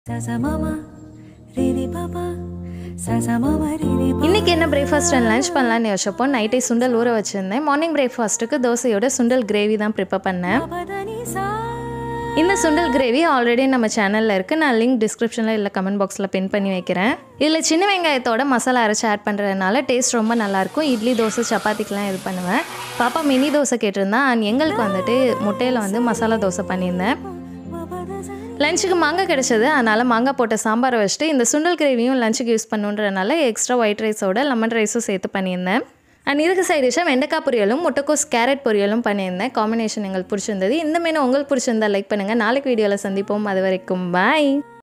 Sa mama, riri papa, sa sa mama, riri papa. இன்றைக்கி என்ன breakfast and lunch பண்ணலான்னு யோசிச்சப்போ நைட்டே சுண்டல் ஊற வச்சுருந்தேன் மார்னிங் பிரேக்ஃபாஸ்ட்டுக்கு தோசையோட சுண்டல் கிரேவி தான் ப்ரிப்பேர் பண்ணேன் Padani sa. இந்த சுண்டல் கிரேவி ஆல்ரெடி நம்ம சேனலில் இருக்குது நான் லிங்க் டிஸ்கிரிப்ஷனில் இல்லை கமெண்ட் பாக்ஸில் பின் பண்ணி வைக்கிறேன் இதில் சின்ன வெங்காயத்தோட மசாலா அரைச்சி ஆட் பண்ணுறதுனால டேஸ்ட் ரொம்ப நல்லாயிருக்கும் இட்லி தோசை சப்பாத்திக்கெலாம் இது பண்ணுவேன் பாப்பா மினி தோசை கேட்டிருந்தா அண்ட் எங்களுக்கு வந்துட்டு முட்டையில் வந்து மசாலா தோசை பண்ணியிருந்தேன் லஞ்சுக்கு மாங்காய் கிடைச்சது அதனால் மாங்காய் போட்ட சாம்பாரை வச்சுட்டு இந்த சுண்டல் கிரேவியும் லஞ்சுக்கு யூஸ் பண்ணுன்றனால எக்ஸ்ட்ரா ஒயிட் ரைஸோட லெமன் ரைஸும் சேர்த்து பண்ணியிருந்தேன் அண்ட் இதுக்கு சைட் டிஷ்ஷாக வெண்டைக்காய் பொரியலும் முட்டைக்கோஸ் கேரட் பொரியலும் பண்ணியிருந்தேன் காம்பினேஷன் எங்களுக்கு பிடிச்சிருந்தது இந்த மெனு உங்களுக்கு பிடிச்சிருந்தா லைக் பண்ணுங்கள் நாளைக்கு வீடியோவில் சந்திப்போம் அது வரைக்கும் பாய்